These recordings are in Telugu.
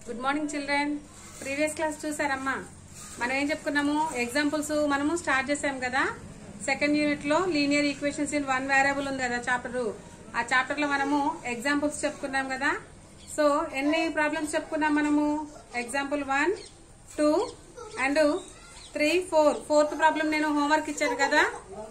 Good morning children previous class చూసారమ్మా మనం ఏం చెప్పుకున్నాము ఎగ్జాంపుల్స్ మనము స్టార్ట్ చేసాం కదా సెకండ్ యూనిట్ లో linear equations in one variable ఉంది కదా చాప్టర్ ఆ చాప్టర్ లో మనము ఎగ్జాంపుల్స్ చెప్పుకున్నాం కదా సో ఎన్ని ప్రాబ్లమ్స్ చెప్పుకున్నాం మనము example one two and three four fourth problem నేను హోంవర్క్ ఇచ్చాను కదా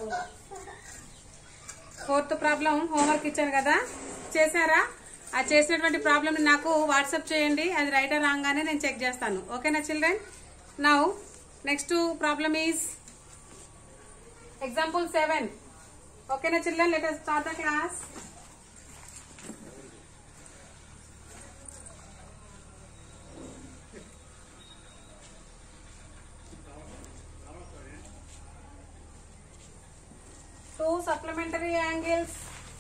ఫోర్త్ ప్రాబ్లం హోంవర్క్ ఇచ్చాను కదా చేశారా ఆ చేసినటువంటి ప్రాబ్లమ్ నాకు వాట్సాప్ చేయండి అది రైట్ రాగానే నేను చెక్ చేస్తాను ఓకేనా children now next problem is example seven ఓకేనా children let start the class two supplementary angles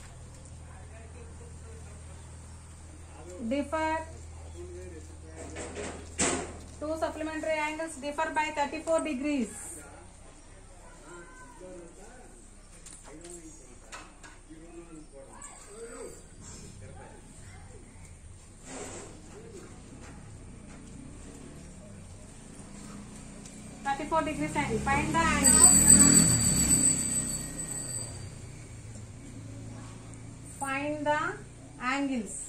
differ two supplementary angles differ by 34 degrees Thirty-four degrees angle. Find the angle. Find the angles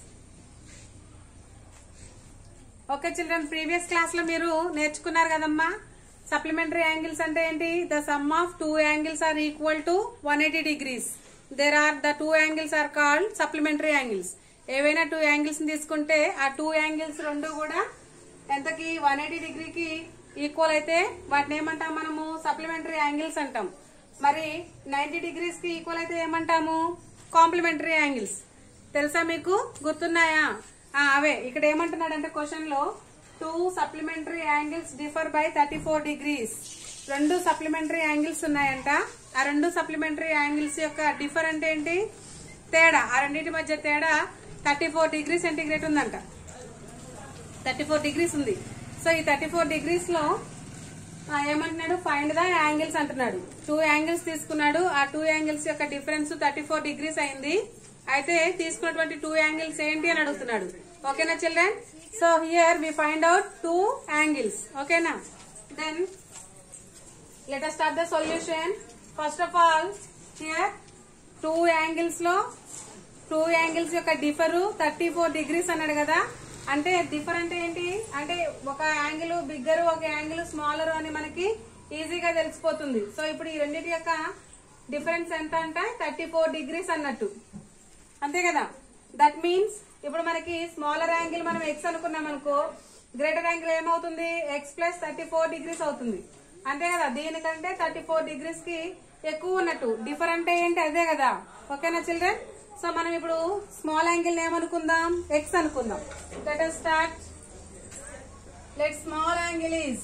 okay children previous class లో మీరు నేర్చుకున్నారు కదమ్మా సప్లిమెంటరీ యాంగిల్స్ అంటే ఏంటి the sum of two angles are equal to one eighty degrees there are the two angles are called supplementary angles ఏవైనా టూ యాంగిల్స్ తీసుకుంటే ఆ టూ యాంగిల్స్ రెండు కూడా ఎంతకి వన్ ఎయిటీ డిగ్రీకి ఈక్వల్ అయితే వాటిని ఏమంటాం మనము సప్లిమెంటరీ యాంగిల్స్ అంటాం మరి నైన్టీ డిగ్రీస్ కి ఈక్వల్ అయితే ఏమంటాము కాంప్లిమెంటరీ యాంగిల్స్ తెలుసా మీకు గుర్తున్నాయా ఆ, అవే ఇక్కడ ఏమంటున్నాడంటే క్వశ్చన్ లో two supplementary angles differ by thirty four degrees రెండు సప్లిమెంటరీ యాంగిల్స్ ఉన్నాయంట ఆ రెండు సప్లిమెంటరీ యాంగిల్స్ యొక్క డిఫర్ అంటే ఏంటి తేడా ఆ రెండింటి మధ్య తేడా థర్టీ ఫోర్ డిగ్రీ సెంటీగ్రేడ్ ఉందంట థర్టీ ఫోర్ డిగ్రీస్ ఉంది సో ఈ థర్టీ ఫోర్ డిగ్రీస్ లో ఆ, ఏమంటున్నాడు ఫైండ్ ద యాంగిల్స్ అంటున్నాడు టూ యాంగిల్స్ తీసుకున్నాడు ఆ టూ యాంగిల్స్ యొక్క డిఫరెన్స్ థర్టీ ఫోర్ డిగ్రీస్ అయింది అయితే తీసుకున్నటువంటి టూ యాంగిల్స్ ఏంటి అని అడుగుతున్నాడు ఓకేనా children so here we find out two angles ఓకేనా then let us start the solution first of all here two angles లో టూ యాంగిల్స్ యొక్క డిఫర్ థర్టీ ఫోర్ డిగ్రీస్ అన్నాడు కదా అంటే డిఫర్ అంటే ఏంటి అంటే ఒక యాంగిల్ బిగ్గర్ ఒక యాంగిల్ స్మాలర్ అని మనకి ఈజీగా తెలిసిపోతుంది సో ఇప్పుడు ఈ రెండింటి యొక్క డిఫరెన్స్ ఎంత అంటే థర్టీ ఫోర్ డిగ్రీస్ అన్నట్టు అంతే కదా దట్ మీన్స్ ఇప్పుడు మనకి స్మాలర్ యాంగిల్ మనం ఎక్స్ అనుకున్నాం అనుకో గ్రేటర్ యాంగిల్ ఏమవుతుంది x plus thirty four degrees అవుతుంది అంతే కదా దీనికంటే థర్టీ ఫోర్ డిగ్రీస్ కి ఎక్కువ ఉన్నట్టు డిఫర్ అంటే ఏంటి అదే కదా ఓకేనా చిల్డ్రన్ సో మనం ఇప్పుడు స్మాల్ యాంగిల్ ఏమనుకుందాం ఎక్స్ అనుకుందాం let start let small angle is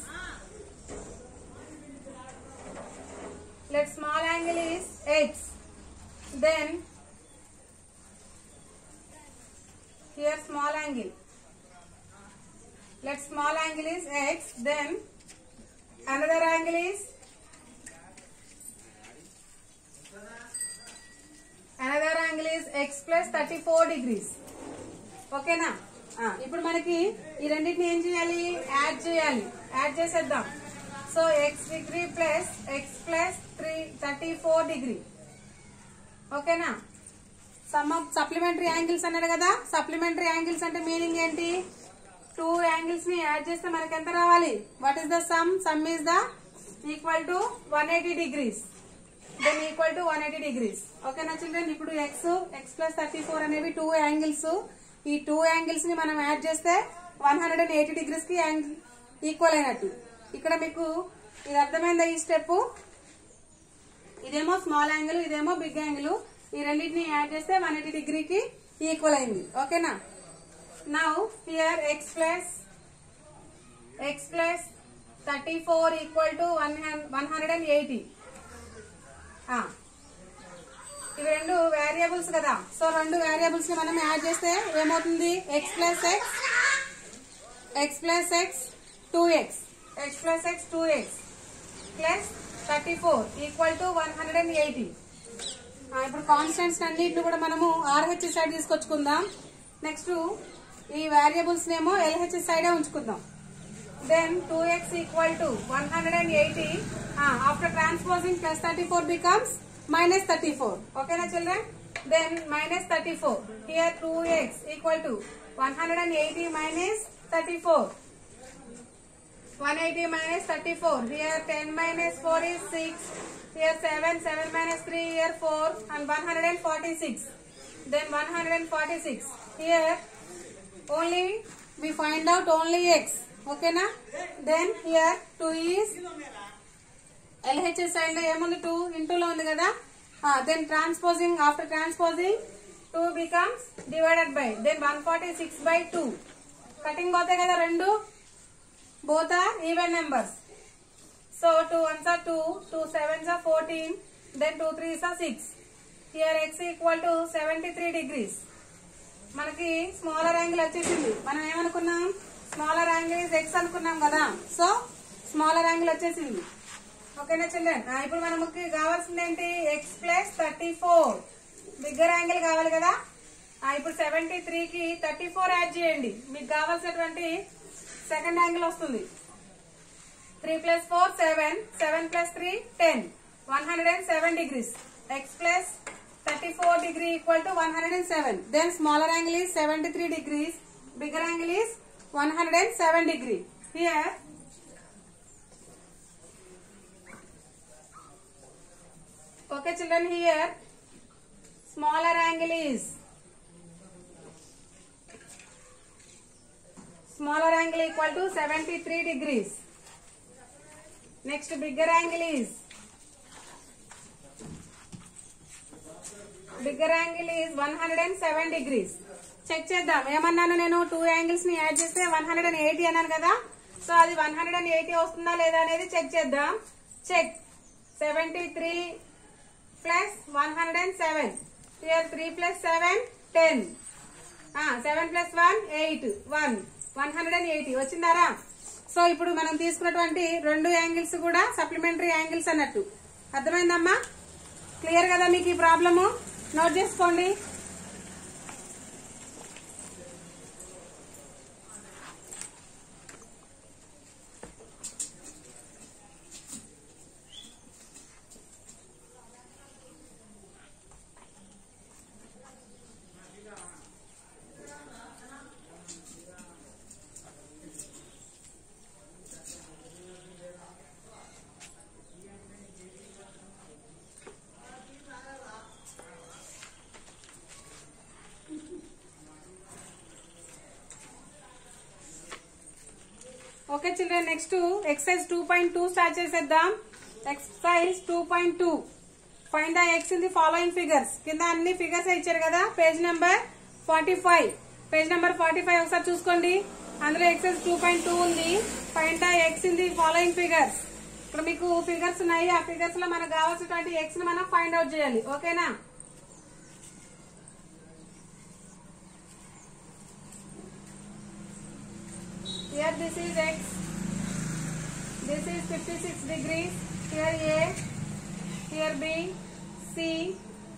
let small angle is x then here small angle let small angle is x then another angle is another angle is x plus 34 degrees ఓకేనా ఆ, ఇప్పుడు మనకి ఈ రెండింటిని ఏం చేయాలి యాడ్ చేయాలి యాడ్ చేసేద్దాం so x degree plus x plus three thirty four degree ఓకేనా సమ్ ఆఫ్ సప్లిమెంటరీ యాంగిల్స్ అన్నాడు కదా సప్లిమెంటరీ యాంగిల్స్ అంటే మీనింగ్ ఏంటి టూ యాంగిల్స్ ని యాడ్ చేస్తే మనకి ఎంత రావాలి what is the sum sum is the equal to one eighty degrees then equal to one eighty degrees ఓకేనా చిల్డ్రన్ ఇప్పుడు x x plus thirty four అనేవి టూ యాంగిల్స్ ఈ టూ యాంగిల్స్ ని మనం యాడ్ చేస్తే one hundred and eighty degrees కి ఈక్వల్ అయినట్టు ఇక్కడ మీకు ఇది అర్థమైందా ఈ స్టెప్ ఇదేమో స్మాల్ యాంగిల్ ఇదేమో బిగ్ యాంగిల్ ఈ రెండింటిని యాడ్ చేస్తే వన్ ఎయిటీ డిగ్రీకి ఈక్వల్ అయింది ఓకేనా now here x plus x plus thirty four equal to one one hundred and eighty ఇవి రెండు వేరియబుల్స్ కదా సో రెండు వేరియబుల్స్ ని మనం యాడ్ చేస్తే ఏమవుతుంది x plus x x plus x two x x plus x two x plus thirty four equal to one hundred and eighty ఇప్పుడు కాన్స్టెంట్స్ అన్నిటిని కూడా మనము ఆర్హెచ్ సైడ్ తీసుకొచ్చుకుందాం నెక్స్ట్ ఈ వేరియబుల్స్ నేమో ఎల్హెచ్ఎస్ సైడే ఉంచుకుందాం then two x equal to one hundred and eighty after transposing plus thirty four becomes minus thirty four ఓకేనా children then minus thirty four here two x equal to one hundred and eighty minus thirty four 180 minus 34. Here 10 minus 4 is 6. Here 7, 7 minus 3, here 4 and 146. Then 146. Here only we find out only x. Okay na? Then here 2 is LHS side లో ఏముంది 2 ఇంటూ లో ఉంది కదా then transposing after transposing 2 becomes divided by then 146 by 2 cutting పోతాయి కదా రెండు both are even numbers. So 2 ones are 2, 2 sevens are 14, then 2 threes are 6. Here x equal to 73 degrees. మనకి స్మాలర్ యాంగిల్ వచ్చేసింది మనం ఏమనుకున్నాం స్మాలర్ యాంగిల్ ఇస్ ఎక్స్ అనుకున్నాం కదా సో స్మాలర్ యాంగిల్ వచ్చేసింది ఓకేనా చిల్డ్రన్ ఇప్పుడు మనకి కావాల్సింది ఏంటి x plus thirty four bigger angle కావాలి కదా ఆ, ఇప్పుడు సెవెంటీ త్రీకి థర్టీ ఫోర్ యాడ్ చేయండి మీకు కావాల్సినటువంటి సెకండ్ యాంగిల్ వస్తుంది three plus four seven seven plus three ten one hundred and seven degrees x plus thirty four degree equal to one hundred and seven then smaller angle is seventy three degrees bigger angle is one hundred and seven degree here okay children here smaller angle is smaller angle equal to 73 degrees. Next bigger angle is bigger angle is 107 degrees. Check చేద్దాం ఏమన్నాను నేను టూ యాంగిల్స్ ని యాడ్ చేస్తే వన్ హండ్రెడ్ అండ్ ఎయిటీ అన్నాను కదా సో అది వన్ హండ్రెడ్ అండ్ ఎయిటీ వస్తుందా లేదా అనేది చెక్ చేద్దాం check seventy three plus one hundred and seven here three plus seven ten seven plus one eight one one hundred and eighty వచ్చిందారా సో ఇప్పుడు మనం తీసుకున్నటువంటి రెండు యాంగిల్స్ కూడా సప్లిమెంటరీ యాంగిల్స్ అన్నట్టు అర్థమైందమ్మా క్లియర్ కదా మీకు ఈ ప్రాబ్లము నోట్ చేసుకోండి okay children next exercise two point two start చేసేద్దాం exercise two point two find the x in the following figures కింద అన్ని ఫిగర్స్ ఇచ్చారు కదా page number forty five page number forty five ఒకసారి చూసుకోండి అందులో ఎక్సైజ్ టూ పాయింట్ టూ ఉంది find the x in the following figures ఇక్కడ మీకు ఫిగర్స్ ఉన్నాయి ఆ ఫిగర్స్ లో మనకు కావాల్సినటువంటి ఎక్స్ ని మనం ఫైండ్ అవుట్ చేయాలి ఓకేనా Here this is x. This is 56 degrees. Here A. Here B. C.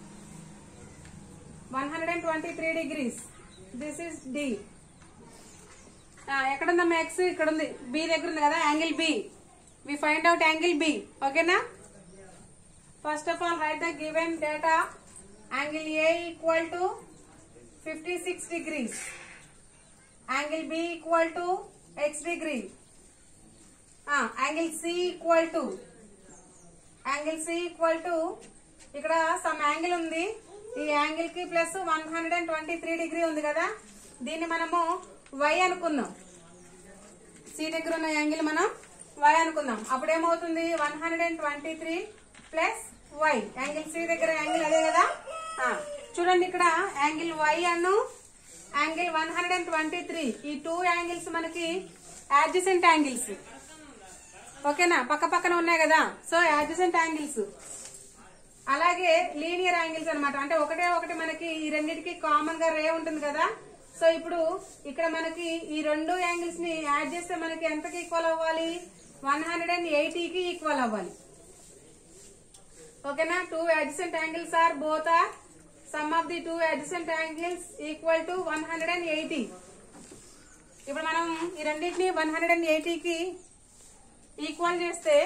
123 degrees. This is D. ఆ, ఎక్కడుందమ్మా ఎక్స్ ఇక్కడ ఉంది బి దగ్గర ఉంది కదా angle B we find out angle B ఓకేనా first of all right the given data angle A equal to fifty six degrees angle B equal to x degree angle C equal to angle C equal to ఇక్కడ సమ్ యాంగిల్ ఉంది ఈ యాంగిల్ కి plus one hundred and twenty three degree ఉంది కదా దీన్ని మనము వై అనుకుందాం సి దగ్గర ఉన్న యాంగిల్ మనం వై అనుకుందాం అప్పుడు ఏమవుతుంది one hundred and twenty three plus y angle C దగ్గర యాంగిల్ అదే కదా ఆ, చూడండి ఇక్కడ యాంగిల్ వై అను angle one hundred and twenty three ఈ టూ యాంగిల్స్ మనకి యాడ్జసెంట్ యాంగిల్స్ ఓకేనా పక్క పక్కన ఉన్నాయి కదా సో యాడ్జసెంట్ యాంగిల్స్ అలాగే లీనియర్ యాంగిల్స్ అన్నమాట అంటే ఒకటే ఒకటి మనకి ఈ రెండింటికి కామన్ గా రే ఉంటుంది కదా సో ఇప్పుడు ఇక్కడ మనకి ఈ రెండు యాంగిల్స్ ని యాడ్ చేస్తే మనకి ఎంతకి ఈక్వల్ అవ్వాలి వన్ హండ్రెడ్ అండ్ ఎయిటీకి ఈక్వల్ అవ్వాలి ఓకేనా two adjacent angles are both are sum of the two adjacent angles equal to one hundred and eighty ఇప్పుడు మనం ఈ రెండింటిని వన్ హండ్రెడ్ అండ్ ఎయిటీకి ఈక్వల్ చేస్తే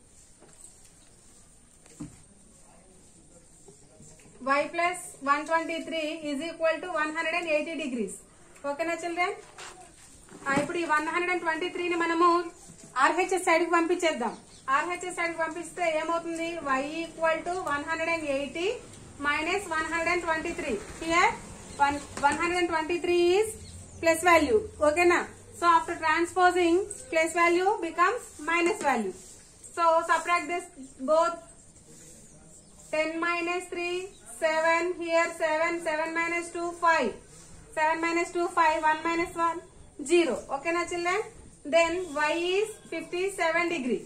y plus one twenty three is equal to one hundred and eighty degrees ఓకేనా చిల్డ్రన్ ఇప్పుడు ఈ వన్ హండ్రెడ్ అండ్ ట్వంటీ త్రీని మనము ఆర్హెచ్ఎస్ సైడ్ కి పంపించేద్దాం ఆర్హెచ్ఎస్ సైడ్ కి పంపిస్తే ఏమవుతుంది y equal to one hundred and eighty minus one hundred and twenty three here one one hundred and twenty three is plus value ఓకేనా so after transposing plus value becomes minus value so subtract this both 10 minus 3, 7, here 7, 7 minus 2, 5. 7 minus 2, 5, 1 minus 1, 0. Okay na children? Then y is 57 degree.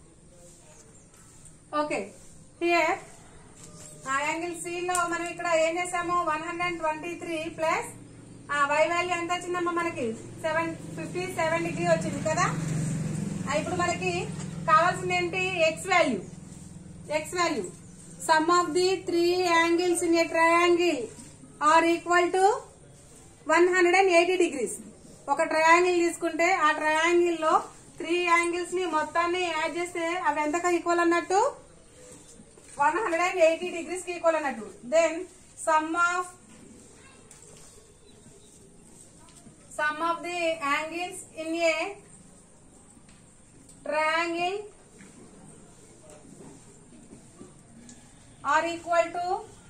Okay. Here, ఆ యాంగిల్ సి లో మనం ఇక్కడ ఏం చేసాము one hundred twenty three plus ఆ వై వాల్యూ ఎంత వచ్చిందమ్మా మనకి సెవెన్ ఫిఫ్టీ సెవెన్ డిగ్రీ వచ్చింది కదా ఆ, ఇప్పుడు మనకి కావాల్సింది ఏంటి x value x value sum of the three angles in a triangle are equal to 180 degrees ఒక ట్రయాంగిల్ తీసుకుంటే ఆ ట్రయాంగిల్ లో త్రీ యాంగిల్స్ ని మొత్తాన్ని యాడ్ చేస్తే అవి ఎంతగా ఈక్వల్ అన్నట్టు one hundred and eighty degrees కి ఈక్వల్ అన్నట్టు then sum of sum of the angles in a triangle are equal to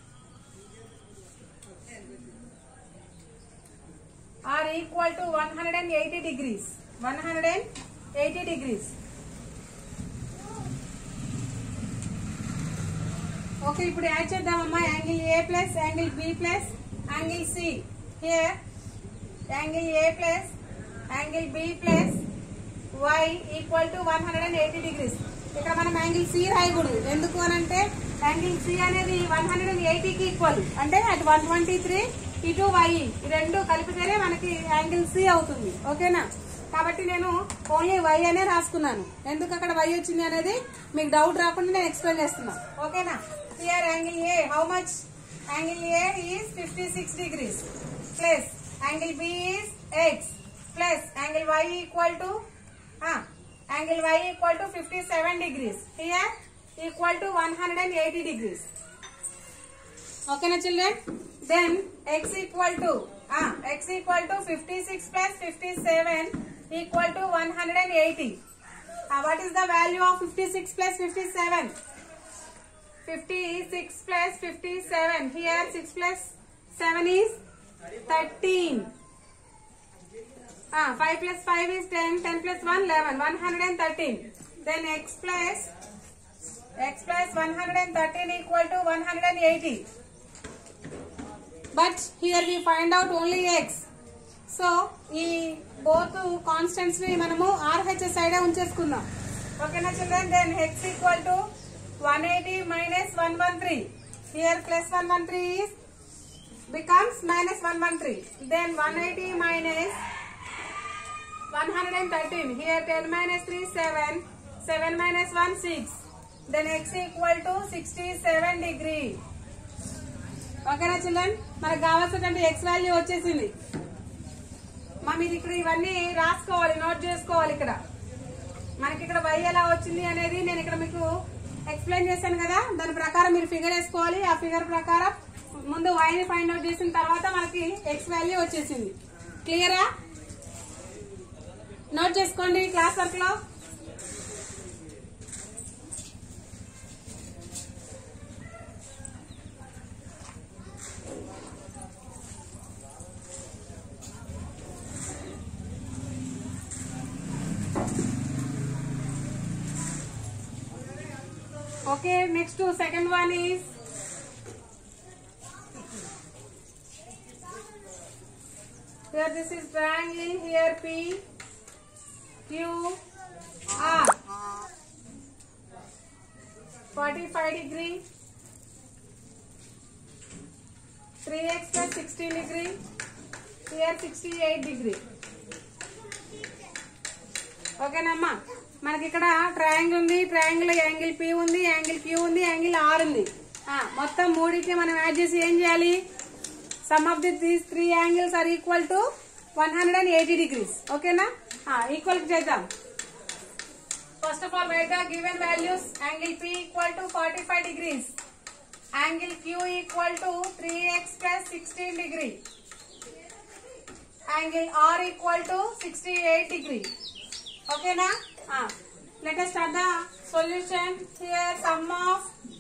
are equal to 180 degrees 180 degrees okay ఇప్పుడు యాడ్ చేద్దామమ్మా angle A plus angle B plus angle C here angle A plus angle B plus y equal to one hundred and eighty degrees ఇక్కడ మనం యాంగిల్ సి రాయకూడదు ఎందుకు అని అంటే యాంగిల్ సి అనేది వన్ హండ్రెడ్ అండ్ ఎయిటీకి ఈక్వల్ అంటే అటు వన్ ట్వంటీ త్రీ ఇటు వై ఈ రెండు కలిపితేనే మనకి యాంగిల్ సి అవుతుంది ఓకేనా కాబట్టి నేను ఓన్లీ వై అనే రాసుకున్నాను ఎందుకు అక్కడ వై వచ్చింది అనేది మీకు డౌట్ రాకుండా నేను ఎక్స్ప్లెయిన్ చేస్తున్నాను ఓకేనా here angle A how much angle A is fifty six degrees plus angle B is x plus angle y equal to angle y equal to 57 degrees here equal to 180 degrees okay na children then x equal to ah x equal to 56 plus 57 equal to 180 ah, what is the value of 56 plus 57 56 plus 57 here 6 plus 7 is 13 Ah, 5 plus 5 is 10, 10 plus 1, 11, 113. Then x plus, x plus 113 equal to 180. But here we find out only x. So ఈ బోత్ కాన్స్టెంట్స్ ని మనము ఆర్హెచ్ఎస్ సైడ్ ఉంచేసుకుందాం ఓకేనా children then x equal to one eighty minus one one three here plus one one three becomes minus 113 then 180 minus 113 here 10 minus 3 7 7 minus 1 6 then x equal to 67 degree ఓకేనా చిల్డ్రన్ మనకు కావాల్సినటువంటి ఎక్స్ వాల్యూ వచ్చేసింది మా మీరు ఇక్కడ ఇవన్నీ రాసుకోవాలి నోట్ చేసుకోవాలి ఇక్కడ మనకి ఇక్కడ వై ఎలా వచ్చింది అనేది నేను ఇక్కడ మీకు ఎక్స్ప్లెయిన్ చేశాను కదా దాని ప్రకారం మీరు ఫిగర్ వేసుకోవాలి ఆ ఫిగర్ ప్రకారం ముందు వైని ఫైండ్ అవుట్ చేసిన తర్వాత మనకి ఎక్స్ వాల్యూ వచ్చేసింది క్లియరా నోట్ చేసుకోండి క్లాస్ వర్క్ లో Okay, next to second one is here this is triangle here P Q R 45 degree 3x plus 16 degree here 68 degree ఓకేనమ్మా మనకి ఇక్కడ ట్రయాంగిల్ ఉంది ట్రయాంగిల్ యాంగిల్ పి ఉంది యాంగిల్ క్యూ ఉంది యాంగిల్ ఆర్ ఉంది ఆ, మొత్తం మూడింటిని మనం యాడ్ చేసి ఏం చేయాలి sum of the these three angles are equal to one hundred and eighty degrees ఓకేనా ఈక్వల్ చేద్దాం first of all right the given values angle P equal to forty five degrees angle Q equal to three x plus sixteen degree angle R equal to sixty eight degree ఓకేనా let us start the solution here sum of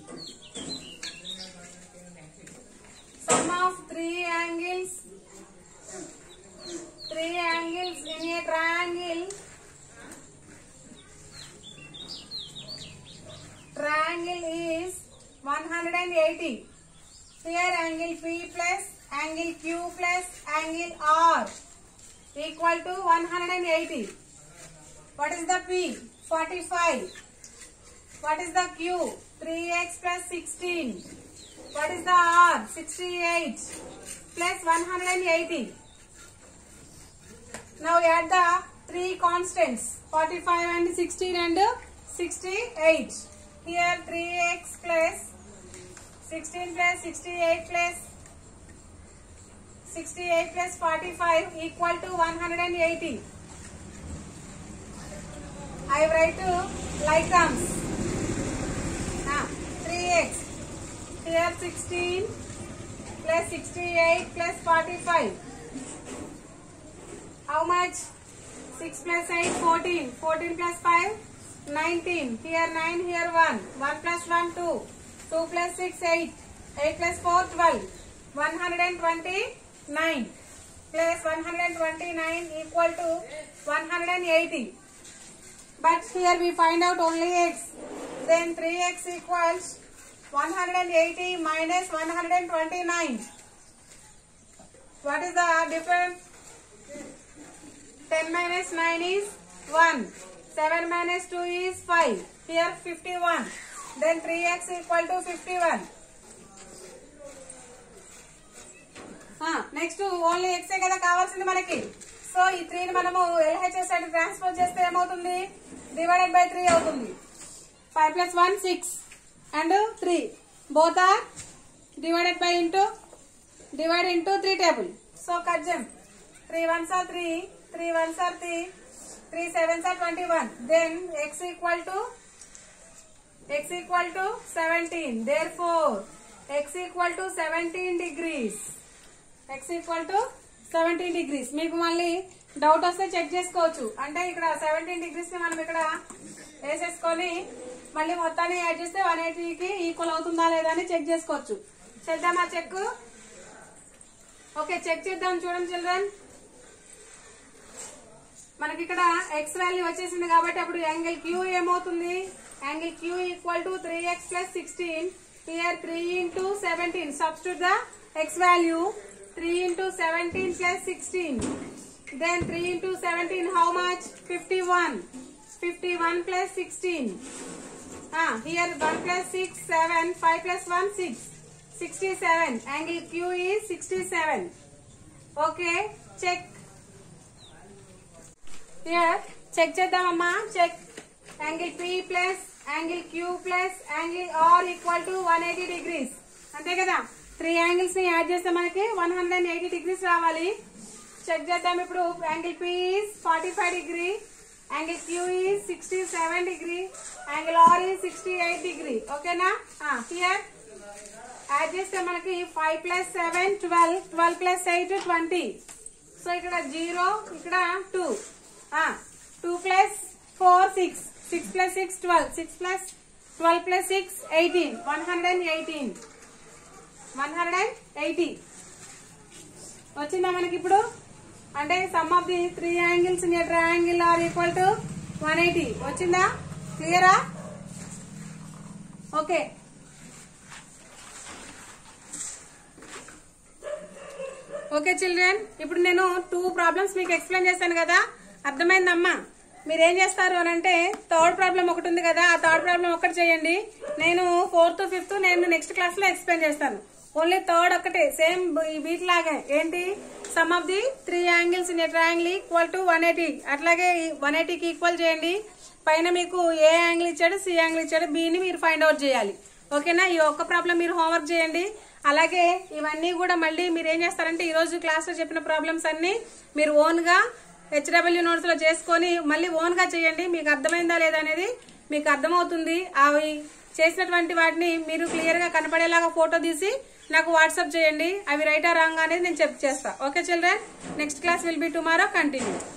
sum of three angles three angles in a triangle triangle is 180 here angle p plus angle q plus angle r equal to 180 what is the p 45 what is the q 3x plus 16 what is the r 68 plus 180 now add the three constants 45 and 16 and 68 here 3x plus 16 plus 68 plus 68 plus 45 equal to 180 I write to like terms ah, 3x here 16 plus 68 plus 45 how much 6 plus 8 14 14 plus 5 19 here 9 here 1 1 plus 1 2 2 plus 6 8 8 plus 4 12 129 plus 129 equal to 180 but here we find out only x then 3x equals 180 minus 129 what is the difference 10 minus 9 is 1 7 minus 2 is 5 here 51 then 3x equal to 51 next only ఎక్సే కదా కావాల్సింది మనకి సో ఈ త్రీని మనము ఎల్హెచ్ఎస్ అంటే ట్రాన్స్ఫర్ చేస్తే ఏమవుతుంది డివైడెడ్ బై త్రీ అవుతుంది five plus one six and three both are divided by into divide into three table so కజ్జం three ones are three three ones are three three sevens are twenty one then x equal to x equal to 17 therefore x equal to 17 degrees x equal to 17 degrees మీకు మళ్ళీ డౌట్ వస్తే చెక్ చేసుకోవచ్చు అంటే ఇక్కడ 17 డిగ్రీస్ ని మనం ఇక్కడ వేసేసుకొని మళ్ళీ మొత్తాన్ని యాడ్ చేస్తే వన్ కి ఈక్వల్ అవుతుందా లేదా అని చెక్ చేసుకోవచ్చు చేద్దామా చెక్ ఓకే చెక్ చేద్దాం చూడండి చిల్డ్రన్ మనకి ఇక్కడ ఎక్స్ వాల్యూ వచ్చేసింది కాబట్టి అప్పుడు యాంగిల్ క్యూ ఏమవుతుంది angle Q equal to three x plus sixteen here three into seventeen substitute the x value three into seventeen plus sixteen then three into seventeen how much fifty one fifty one plus sixteen here one plus six seven five plus one six sixty seven angle Q is sixty seven okay check here check చేద్దామమ్మా check angle P plus angle Q plus angle R equal to one eighty degrees అంతే కదా త్రీ యాంగిల్స్ ని యాడ్ చేస్తే మనకి one hundred and eighty degrees రావాలి చెక్ చేద్దాం ఇప్పుడు angle P is forty five degree angle Q is sixty seven degree angle R is sixty eight degree ఓకేనా హియర్ యాడ్ చేస్తే మనకి five plus seven twelve twelve plus eight twenty so ఇక్కడ జీరో ఇక్కడ two two plus four six six plus six twelve six plus twelve plus six eighteen one hundred and eighteen one hundred and eighty వచ్చిందా మనకి ఇప్పుడు అంటే sum of the three angles in triangle are equal to one eighty వచ్చిందా క్లియరా ఓకే ఓకే చిల్డ్రన్ ఇప్పుడు నేను టూ ప్రాబ్లమ్స్ మీకు ఎక్స్ప్లెయిన్ చేశాను కదా అర్థమైందమ్మా మీరు ఏం చేస్తారు అని అంటే థర్డ్ ప్రాబ్లం ఒకటి ఉంది కదా ఆ థర్డ్ ప్రాబ్లం ఒకటి చేయండి నేను ఫోర్త్ ఫిఫ్త్ నేను నెక్స్ట్ క్లాస్ లో ఎక్స్ప్లెయిన్ చేస్తాను ఓన్లీ థర్డ్ ఒకటే సేమ్ వీటిలాగే ఏంటి sum of the three angles in triangle equal to one eighty అట్లాగే వన్ ఎయిటీకి ఈక్వల్ చేయండి పైన మీకు ఏ యాంగిల్ ఇచ్చాడు సి యాంగిల్ ఇచ్చాడు బిని మీరు ఫైండ్ అవుట్ చేయాలి ఓకేనా ఈ ఒక్క ప్రాబ్లం మీరు హోంవర్క్ చేయండి అలాగే ఇవన్నీ కూడా మళ్ళీ మీరు ఏం చేస్తారంటే ఈ రోజు క్లాస్ లో చెప్పిన ప్రాబ్లమ్స్ అన్ని మీరు ఓన్ గా హెచ్డబ్ల్యూ నోట్స్ లో చేసుకొని మళ్ళీ ఓన్ గా చేయండి మీకు అర్థమైందా లేదా అనేది మీకు అర్థమవుతుంది అవి చేసినటువంటి వాటిని మీరు క్లియర్ గా కనపడేలాగా ఫోటో తీసి నాకు వాట్సాప్ చేయండి అవి రైటా రాంగ్ అనేది నేను చెక్ చేస్తా okay children next class will be tomorrow continue